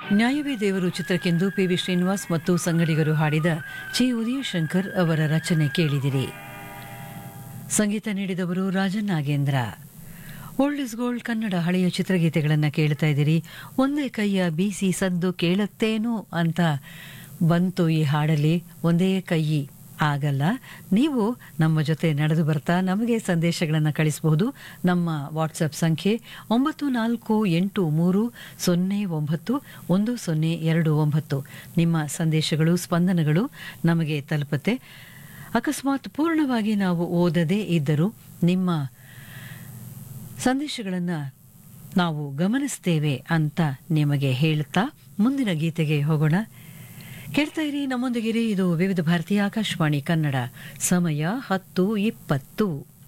ನ್ಯಾಯವೇ ದೇವರು ಚಿತ್ರಕ್ಕೆಂದು P V Srinivas ಮತ್ತು ಸಂಗಡಿಗರು ಹಾಡಿದ ಚಿ ಉದಯಶಂಕರ್ ಅವರ ರಚನೆ ಕೇಳಿದಿರಿ ಸಂಗೀತ ನೀಡಿದವರು Rajan Nagendra old is gold Kannada ಹಳೆಯ ಚಿತ್ರಗೀತೆಗಳನ್ನು ಕೇಳ್ತಾ ಇದ್ದೀರಿ ಒಂದೇ ಕೈಯ ಬೀಸಿ ಸದ್ದು ಕೇಳುತ್ತೇನು ಅಂತ ಬಂತು ಈ ಹಾಡಲ್ಲಿ ಒಂದೇ ಕೈ ಆಗಲ್ಲ ನೀವು ನಮ್ಮ ಜೊತೆ ನಡೆದು ಬರ್ತಾ ನಮಗೆ ಸಂದೇಶಗಳನ್ನು ಕಳಿಸಬಹುದು ನಮ್ಮ ವಾಟ್ಸಪ್ ಸಂಖ್ಯೆ ಒಂಬತ್ತು ನಾಲ್ಕು ಎಂಟು ಮೂರು ಸೊನ್ನೆ ಒಂಬತ್ತು ಒಂದು ಸೊನ್ನೆ ಎರಡು ಒಂಬತ್ತು ನಿಮ್ಮ ಸಂದೇಶಗಳು ಸ್ಪಂದನಗಳು ನಮಗೆ ತಲುಪುತ್ತೆ ಅಕಸ್ಮಾತ್ ಪೂರ್ಣವಾಗಿ ನಾವು ಓದದೇ ಇದ್ದರೂ ನಿಮ್ಮ ಸಂದೇಶಗಳನ್ನು ನಾವು ಗಮನಿಸ್ತೇವೆ ಅಂತ ನಿಮಗೆ ಹೇಳ್ತಾ ಮುಂದಿನ ಗೀತೆಗೆ ಹೋಗೋಣ ಕೇಳ್ತಾ ಇರಿ ನಮ್ಮೊಂದಿಗಿರಿ ಇದು ವಿವಿಧ ಭಾರತೀಯ ಆಕಾಶವಾಣಿ ಕನ್ನಡ ಸಮಯ ಹತ್ತು ಇಪ್ಪತ್ತು